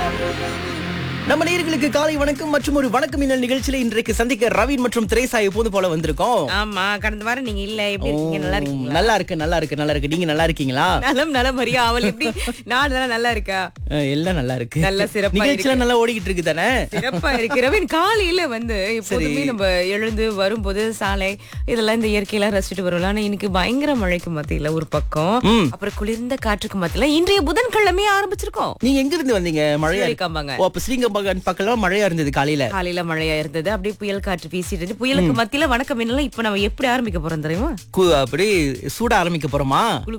நம்ம நேயர்களுக்கு காலை வணக்கம் மற்றும் ஒரு வணக்கம் மின்னல் நிகழ்ச்சியில இன்றைக்கு சந்திக்க ரவீன் மற்றும் திரேசா எப்போது போல வந்திருக்கோம் ஆமா கடந்த வாரம் நீங்க இல்ல எப்படி இருக்கீங்க நல்லா இருக்கீங்களா நல்லா இருக்கு நல்லா இருக்கு நல்லா இருக்கு நீங்க நல்லா இருக்கீங்களா நலம் நலம் மரியா அவள் எப்படி நாடு நல்லா நல்லா இருக்கா அஹ், எல்லாம் நல்லா இருக்கு நல்ல சிறப்பா நிகழ்ச்சியில நல்லா ஓடிக்கிட்டு இருக்கு தானே சிறப்பா இருக்கு ரவீன் காலையில வந்து எப்போதுமே நம்ம எழுந்து வரும்போது சாலை இதெல்லாம் இந்த இயற்கையெல்லாம் ரசிச்சுட்டு வருவோம் ஆனா இன்னைக்கு பயங்கர மழைக்கு மத்தியில ஒரு பக்கம் ம். அப்புறம் குளிர்ந்த காற்றுக்கு மத்தியில இன்றைய புதன்கிழமையே ஆரம்பிச்சிருக்கோம் நீங்க எங்க இருந்து வந்தீங்க மழையா இருக்கு காம்பாங்க ஓ அப்ப ஸ்ரீகம்பகம் பக்கம் மழையா இருந்தது காலையில காலையில மழையா இருந்தது அப்படியே புயல் காற்று வீசிட்டு இருந்துச்சு. புயலுக்கு மத்தியில வணக்கம் என்னலாம் இப்ப நம்ம எப்படி ஆரம்பிக்க போறோம் தெரியுமா கு- அப்படி சூட ஆரம்பிக்க போறோமா